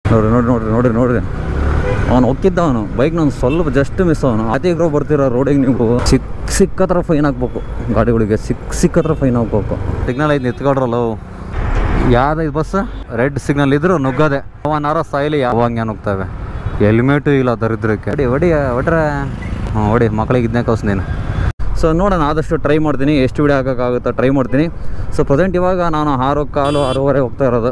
ನೋಡ್ರಿ ನೋಡ್ರಿ ನೋಡ್ರಿ ನೋಡ್ರಿ ನೋಡ್ರಿ ಅವನು ಹೋಗಿದ್ದ ಅವನು ಬೈಕ್ ನಾನು ಸ್ವಲ್ಪ ಜಸ್ಟ್ ಮಿಸ್ ಅವನು ಅತಿಗ್ರೋ ಬರ್ತೀರ ರೋಡಿಗೆ ನೀವು ಸಿಕ್ ಸಿಕ್ಕತ್ರ ಫೈನ್ ಹಾಕ್ಬೇಕು ಗಾಡಿಗಳಿಗೆ ಸಿಕ್ ಸಿಕ್ಕತ್ರ ಫೈನ್ ಹಾಕ್ಬೇಕು ಸಿಗ್ನಲ್ ಐದು ನಿಂತ್ಕೊಡ್ರಲ್ಲ ಯಾವ್ದು ಇದು ಬಸ್ ರೆಡ್ ಸಿಗ್ನಲ್ ಇದ್ರು ನುಗ್ಗದೆ ಅವನಾರ ಸಾಯಿಲಿ ಯಾವ ಹಂಗೆ ನುಗ್ತವೆ ಹೆಲ್ಮೆಟು ಇಲ್ಲ ದರಿದ್ರಕ್ಕೆ ಹೊಡಿ ಹೊಡಿ ಹೊಡ್ರೆ ಹ್ಞೂ ಹೊಡಿ ಮಕ್ಕಳಿಗೆ ಇದನ್ನೇ ಕಳ್ಸಿ ನೀನು ಸೊ ನೋಡೋಣ ಆದಷ್ಟು ಟ್ರೈ ಮಾಡ್ತೀನಿ ಎಷ್ಟು ವಿಡಿಯೋ ಹಾಕೋಕ್ಕಾಗುತ್ತೋ ಟ್ರೈ ಮಾಡ್ತೀನಿ ಸೊ ಪ್ರೆಸೆಂಟ್ ಇವಾಗ ನಾನು ಆರು ಕಾಲು ಆರೂವರೆ ಹೋಗ್ತಾ ಇರೋದು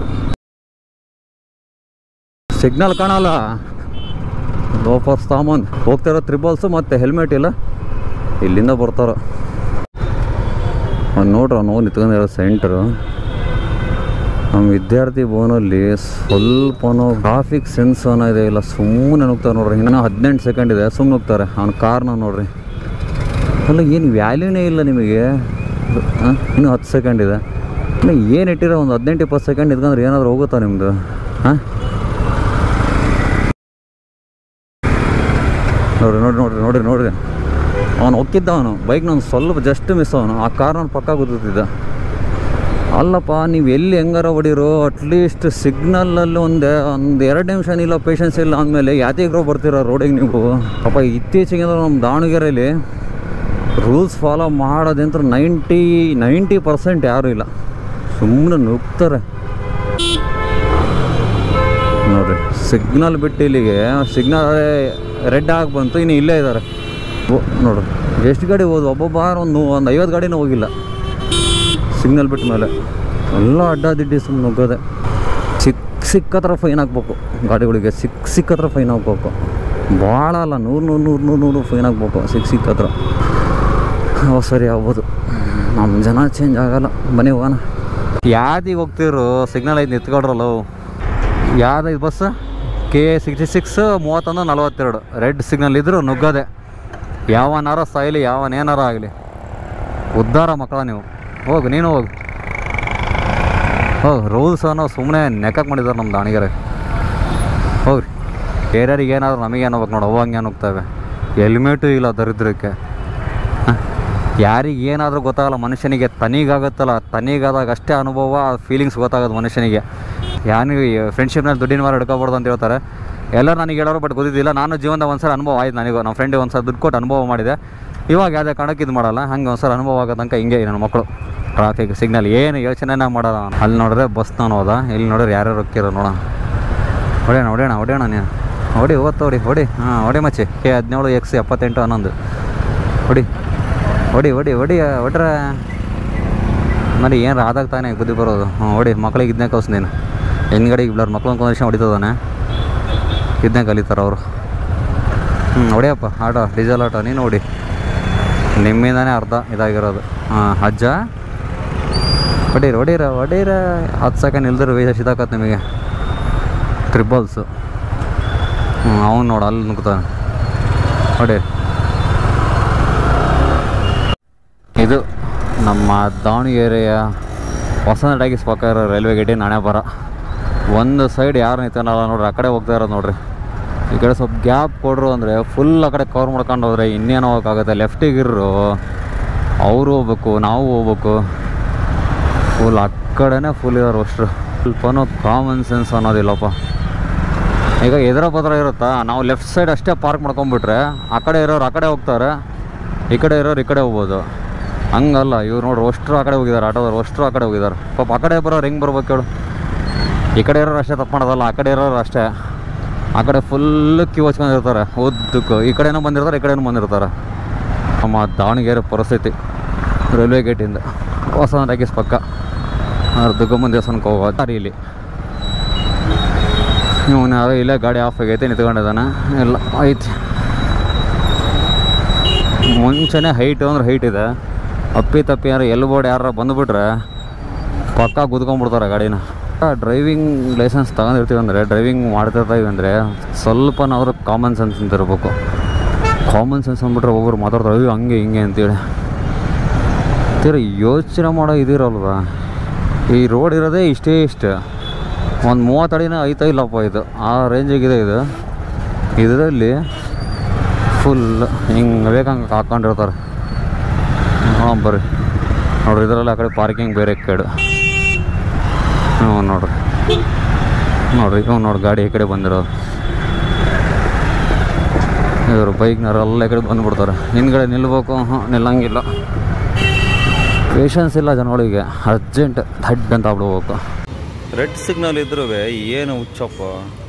ಸಿಗ್ನಲ್ ಕಾಣಲ್ಲ ಲೋಫರ್ ಸಾಮಾನ್ ಹೋಗ್ತಾ ಇರೋ ತ್ರಿಬಲ್ಸು ಮತ್ತು ಹೆಲ್ಮೆಟ್ ಇಲ್ಲ ಇಲ್ಲಿಂದ ಬರ್ತಾರ ಅವ್ನು ನೋಡ್ರಿ ಅವ್ನು ನಿಂತ್ಕೊಂಡಿರೋ ಸೆಂಟ್ರು ನಮ್ಮ ವಿದ್ಯಾರ್ಥಿ ಭವನಲ್ಲಿ ಸ್ವಲ್ಪನೂ ಟ್ರಾಫಿಕ್ ಸೆನ್ಸ್ ಅನ್ನೋ ಇದೆ ಇಲ್ಲ ಸುಮ್ಮನೆ ನುಗ್ತಾರೆ ನೋಡ್ರಿ ಇನ್ನೂ ಹದಿನೆಂಟು ಸೆಕೆಂಡ್ ಇದೆ ಸುಮ್ಮನೆ ನುಗ್ತಾರೆ ಅವ್ನ ಕಾರ್ನ ನೋಡ್ರಿ ಅಲ್ಲ ಏನು ವ್ಯಾಲ್ಯೂನೇ ಇಲ್ಲ ನಿಮಗೆ ಆ? ಇನ್ನೂ ಹತ್ತು ಸೆಕೆಂಡ್ ಇದೆ ಇನ್ನು ಏನು ಇಟ್ಟಿರೋ ಒಂದು ಹದಿನೆಂಟು ಇಪ್ಪತ್ತು ಸೆಕೆಂಡ್ ಇದ್ಕೊಂಡ್ರೆ ಏನಾದರೂ ಹೋಗುತ್ತಾ ನಿಮ್ಮದು ಹಾಂ ನೋಡ್ರಿ ನೋಡ್ರಿ ನೋಡ್ರಿ ನೋಡ್ರಿ ನೋಡ್ರಿ ಅವನು ಹೋಗಿದ್ದ ಅವನು ಬೈಕ್ ನಾನು ಸ್ವಲ್ಪ ಜಸ್ಟ್ ಮಿಸ್ ಅವನು ಆ ಕಾರ್ ನಾನು ಪಕ್ಕ ಗೊತ್ತಿದ್ದ ಅಲ್ಲಪ್ಪ ನೀವು ಎಲ್ಲಿ ಹೆಂಗಾರ ಹೊಡಿರೋ ಅಟ್ಲೀಸ್ಟ್ ಸಿಗ್ನಲಲ್ಲಿ ಒಂದು ಒಂದು ಎರಡು ನಿಮಿಷ ಇಲ್ಲ ಪೇಷನ್ಸ್ ಇಲ್ಲ ಅಂದಮೇಲೆ ಯಾತಿಗ್ರೋ ಬರ್ತೀರ ರೋಡಿಗೆ ನೀವು ಪಾಪ ಇತ್ತೀಚೆಗೆ ಅಂದ್ರೆ ನಮ್ಮ ದಾವಣಗೆರೆಯಲ್ಲಿ ರೂಲ್ಸ್ ಫಾಲೋ ಮಾಡೋದಂತ್ರ ನೈಂಟಿ ನೈಂಟಿ ಪರ್ಸೆಂಟ್ ಯಾರೂ ಇಲ್ಲ ಸುಮ್ಮನೆ ನುಗ್ತಾರೆ ನೋಡ್ರಿ ಸಿಗ್ನಲ್ ಬಿಟ್ಟು ಇಲ್ಲಿಗೆ ಸಿಗ್ನಲ್ ರೆಡ್ ಆಗಿ ಬಂತು ಇನ್ನು ಇಲ್ಲೇ ಇದ್ದಾರೆ ನೋಡ್ರಿ ಎಷ್ಟು ಗಾಡಿ ಹೋದ್ವು ಒಬ್ಬೊಬ್ಬ ಒಂದು ಒಂದು ಐವತ್ತು ಗಾಡಿನೂ ಹೋಗಿಲ್ಲ ಸಿಗ್ನಲ್ ಬಿಟ್ಟ ಮೇಲೆ ಎಲ್ಲ ಅಡ್ಡಾದಿಡ್ಡಿ ಸುಮ್ಮನೆ ನುಗ್ಗದೆ ಸಿಕ್ ಸಿಕ್ಕತ್ರ ಫೈನ್ ಹಾಕ್ಬೇಕು ಗಾಡಿಗಳಿಗೆ ಸಿಕ್ ಸಿಕ್ಕತ್ರ ಫೈನ್ ಹಾಕ್ಬೇಕು ಭಾಳ ಅಲ್ಲ ನೂರು ನೂರು ನೂರು ನೂರು ನೂರು ಫೈನ್ ಹಾಕ್ಬೇಕು ಸಿಕ್ ಸಿಕ್ಕತ್ರ ಓ ಸರಿ ಆಗ್ಬೋದು ನಮ್ಮ ಜನ ಚೇಂಜ್ ಆಗಲ್ಲ ಬನ್ನಿ ಹೋಗೋಣ ಯಾವ್ದಿಗೆ ಹೋಗ್ತಿರು ಸಿಗ್ನಲ್ ಐದು ನಿಂತ್ಕೊಡ್ರಲ್ಲ ಯಾವ್ದು ಇದು bus K A sixty six ಮೂವತ್ತೊಂದು ನಲವತ್ತೆರಡು ರೆಡ್ ಸಿಗ್ನಲ್ ಇದ್ದರೂ ನುಗ್ಗದೆ ಯಾವನಾರ ಸಾಯಲಿ ಯಾವನೇನಾರ ಆಗಲಿ ಉದ್ಧಾರ ಮಕ್ಕಳ ನೀವು ಹೋಗು ನೀನು ಹೋಗು ಹೋಗು ರೂಲ್ಸ್ ಅನ್ನೋ ಸುಮ್ಮನೆ ನೆಕ್ಕಕ್ಕೆ ಮಾಡಿದ್ದಾರೆ ನಮ್ಮ ದಾವಣಗೆರೆ ಹೋಗ್ರಿ ಬೇರೆಯವ್ರಿಗೆ ಏನಾದ್ರು ನಮಗೇನು ಹೋಗ್ಬೇಕು ನೋಡು ಅವು ಹಂಗೆ ನುಗ್ತವೆ ಹೆಲ್ಮೆಟು ಇಲ್ಲ ದರಿದ್ರಕ್ಕೆ ಯಾರಿಗೆ ಏನಾದರೂ ಗೊತ್ತಾಗಲ್ಲ ಮನುಷ್ಯನಿಗೆ ತನಿಗಾಗುತ್ತಲ್ಲ ತನಿಗಾದಾಗ ಅಷ್ಟೇ ಅನುಭವ ಫೀಲಿಂಗ್ಸ್ ಗೊತ್ತಾಗೋದು ಮನುಷ್ಯನಿಗೆ ಯಾನಿಗೆ ಫ್ರೆಂಡ್ಶಿಪ್ನಲ್ಲಿ ದುಡ್ಡಿನ ಮಾರು ಹಿಡ್ಕೋಬಾರ್ದು ಅಂತ ಹೇಳ್ತಾರೆ ಎಲ್ಲರೂ ನನಗೆ ಹೇಳೋರು ಬಟ್ ಗೊತ್ತಿದ್ದಿಲ್ಲ ನಾನು ಜೀವನದ ಒಂದು ಸಲ ಅನುಭವ ಆಯ್ತು ನನಗೂ ನಮ್ಮ ಫ್ರೆಂಡಿಗೆ ಒಂದು ಸಲ ದುಡ್ಡು ಕೊಟ್ಟು ಅನುಭವ ಮಾಡಿದೆ ಇವಾಗ ಯಾವುದೇ ಕಾರಣಕ್ಕೆ ಇದು ಮಾಡಲ್ಲ ಹಂಗೆ ಒಂದು ಸಲ ಅನುಭವ ಆಗೋ ತನಕ ಹಿಂಗೆ ನನ್ನ ಮಕ್ಕಳು ಟ್ರಾಫಿಕ್ ಸಿಗ್ನಲ್ ಏನು ಯೋಚನೆನೇ ಮಾಡಲ್ಲ ಅವ್ನು. ಅಲ್ಲಿ ನೋಡಿದ್ರೆ ಬಸ್ ನಾನು ಹೋದ ಇಲ್ಲಿ ನೋಡಿದ್ರೆ ಯಾರ್ಯಾರು ಹೋಗ್ತಿರೋ ನೋಡೋಣ ಹೊಡೆಯೋಣ ಹೊಡೆಯೋಣ ಹೊಡೆಯೋಣ ನೀನು ಹೊಡಿ ಓದ್ತಾ ಹೊಡಿ ಹೊಡಿ ಹಾಂ ಹೊಡಿ ಮಚ್ಚಿ ಕೆ ಹದಿನೇಳು ಎಕ್ಸ್ ಎಪ್ಪತ್ತೆಂಟು ಹನ್ನೊಂದು ಹೊಡಿ ಹೊಡಿ ಹೊಡಿ ಹೊಡಿ ಹೊಡ್ರೆ ನೋಡಿ ಏನು ಆದಾಗ ತಾನೇ ಬುದ್ಧಿ ಬರೋದು ಹ್ಞೂ ಹೊಡಿ ಮಕ್ಳಿಗೆ ಇದನ್ನೇ ಕಳ್ಸಿ ನೀನು ಹಿಂದ್ಗಡೆ ಇಬ್ಬರು ಮಕ್ಳು ಒಂದು ನಿಮಿಷ ಹೊಡಿತದಾನೆ ಇದನ್ನೇ ಕಲಿತಾರೆ ಅವರು ಹ್ಞೂ ಹೊಡಿಯಪ್ಪ ಆಟೋ ಡೀಸೆಲ್ ಆಟೋ ನೀನು ಹೊಡಿ ನಿಮ್ಮಿಂದಾನೇ ಅರ್ಧ ಇದಾಗಿರೋದು ಹಾಂ ಅಜ್ಜ ಹೊಡೀರಿ ಹೊಡೀರ ಹೊಡೀರ ಹತ್ತು ಸೆಕೆಂಡ್ ಇಲ್ದಿರ ವೇಷ ಇದಾಕತ್ ನಿಮಗೆ ತ್ರಿಬಲ್ಸು ಹ್ಞೂ ಅವ್ನು ನೋಡು ಅಲ್ಲಿ ನುಗ್ತಾನೆ ಹೊಡೀರಿ ಇದು ನಮ್ಮ ದಾವಣಗೆರೆಯ ಹೊಸ ಟಾಕೀಸ್ ಪಕ್ಕ ಇರೋ ರೈಲ್ವೆ ಗೇಟಿ ನಾಣೆ ಬರ ಒಂದು ಸೈಡ್ ಯಾರು ನಿಂತಾನಲ್ಲ ನೋಡ್ರಿ ಆ ಕಡೆ ಹೋಗ್ತಾ ಇರೋದು ನೋಡ್ರಿ ಈ ಕಡೆ ಸ್ವಲ್ಪ ಗ್ಯಾಪ್ ಕೊಡ್ರು ಅಂದರೆ ಫುಲ್ ಆ ಕಡೆ ಕವರ್ ಮಾಡ್ಕೊಂಡು ಹೋದ್ರೆ ಇನ್ನೇನು ಹೋಗೋಕ್ಕಾಗುತ್ತೆ ಲೆಫ್ಟಿಗೆ ಇರ್ರು ಅವರು ಹೋಗ್ಬೇಕು ನಾವು ಹೋಗ್ಬೇಕು ಫುಲ್ ಆ ಕಡೆನೇ ಫುಲ್ ಇರೋರು ಅಷ್ಟರು ಸ್ವಲ್ಪನೂ ಕಾಮನ್ ಸೆನ್ಸ್ ಅನ್ನೋದಿಲ್ಲಪ್ಪ ಈಗ ಎದುರ ಪತ್ರ ಇರುತ್ತಾ ನಾವು ಲೆಫ್ಟ್ ಸೈಡ್ ಅಷ್ಟೇ ಪಾರ್ಕ್ ಮಾಡ್ಕೊಂಬಿಟ್ರೆ ಆ ಕಡೆ ಇರೋರು ಆ ಕಡೆ ಹೋಗ್ತಾರೆ ಈ ಕಡೆ ಇರೋರು ಈ ಕಡೆ ಹೋಗ್ಬೋದು ಹಂಗಲ್ಲ ಇವ್ರು ನೋಡ್ರಿ ಅಷ್ಟರು ಆ ಕಡೆ ಹೋಗಿದ್ದಾರೆ ಆಟೋದವ್ರು ಅಷ್ಟರು ಆ ಕಡೆ ಹೋಗಿದ್ದಾರೆ ಪಾಪ ಆ ಕಡೆ ಬರೋರು ಹೆಂಗೆ ಬರ್ಬೇಕು ಹೇಳು ಈ ಕಡೆ ಇರೋರು ಅಷ್ಟೇ ತಪ್ಪು ಮಾಡೋದಲ್ಲ ಆ ಕಡೆ ಇರೋರು ಅಷ್ಟೇ ಆ ಕಡೆ ಫುಲ್ಲು ಕ್ಯೂ ಹಚ್ಕೊಂಡಿರ್ತಾರೆ ಉದ್ದಕ್ಕೂ ಈ ಕಡೆನೂ ಬಂದಿರ್ತಾರೆ ಈ ಕಡೆನೂ ಬಂದಿರ್ತಾರೆ ನಮ್ಮ ದಾವಣಗೆರೆ ಪರಿಸ್ಥಿತಿ ರೈಲ್ವೆ ಗೇಟಿಂದ ಹೊಸ ಟಾಕೀಸ್ ಪಕ್ಕ ದುಗ್ಗಮ್ಮನ ದೇವಸ್ಥಾನಕ್ಕೆ ಹೋಗೋ ದಾರಿ ಇಲ್ಲಿ ಇವನು ಯಾರೋ ಇಲ್ಲೇ ಗಾಡಿ ಆಫ್ ಆಗೈತೆ ನಿಂತ್ಕೊಂಡಿದ್ದಾನೆ ಇಲ್ಲ ಐತಿ ಮುಂಚೆನೇ ಹೈಟು ಅಂದ್ರೆ ಹೈಟ್ ಇದೆ ಅಪ್ಪಿ ತಪ್ಪಿ ಯಾರು ಎಲ್ಲಿ ಬೋರ್ಡ್ ಯಾರು ಬಂದುಬಿಟ್ರೆ ಪಕ್ಕ ಗುದ್ಕೊಂಡ್ಬಿಡ್ತಾರೆ ಗಾಡಿನ ಡ್ರೈವಿಂಗ್ ಲೈಸೆನ್ಸ್ ತಗೊಂಡಿರ್ತೀವಿ ಅಂದರೆ ಡ್ರೈವಿಂಗ್ ಮಾಡ್ತಿರ್ತೀವಿ ಅಂದರೆ ಸ್ವಲ್ಪನಾದ್ರೂ ಕಾಮನ್ ಸೆನ್ಸ್ ಅಂತ ಇರಬೇಕು ಕಾಮನ್ ಸೆನ್ಸ್ ಅಂದ್ಬಿಟ್ರೆ ಒಬ್ಬರು ಮಾತಾಡ್ತಾರೆ ಅಯ್ಯೋ ಹಂಗೆ ಹಿಂಗೆ ಅಂತೇಳಿ ತೀರ ಯೋಚನೆ ಮಾಡೋ ಇದಿರಲ್ವಾ ಈ ರೋಡ್ ಇರೋದೇ ಇಷ್ಟೇ ಇಷ್ಟು ಒಂದು ಮೂವತ್ತಡಿನ ಐತಾ ಇಲ್ಲಪ್ಪ ಇದು ಆ ರೇಂಜಿಗಿದೆ ಇದು ಇದರಲ್ಲಿ ಫುಲ್ ಹಿಂಗೆ ಬೇಕಂಗೆ ಹಾಕ್ಕೊಂಡಿರ್ತಾರೆ ಹಾಂ ಬರ್ರಿ ನೋಡ್ರಿ ಇದರಲ್ಲಿ ಆ ಕಡೆ ಪಾರ್ಕಿಂಗ್ ಬೇರೆ ಕೇಡು ಹ್ಞೂ ನೋಡ್ರಿ ನೋಡ್ರಿ ಇವ್ ನೋಡಿ ಗಾಡಿ ಈ ಕಡೆ ಬಂದಿರೋದು ಇವರು ಬೈಕ್ನವ್ರು ಎಲ್ಲ ಈ ಕಡೆ ಬಂದ್ಬಿಡ್ತಾರೆ ಹಿಂದ್ಗಡೆ ನಿಲ್ಬೇಕು ಹಾಂ ನಿಲ್ಲಂಗಿಲ್ಲ ಪೇಷನ್ಸ್ ಇಲ್ಲ ಜನಗಳಿಗೆ ಅರ್ಜೆಂಟ್ ಥಡ್ ಅಂತ ಆಗ್ಬಿಡ್ಬೇಕು ರೆಡ್ ಸಿಗ್ನಲ್ ಇದ್ರೂ ಏನು ಹುಚ್ಚಪ್ಪ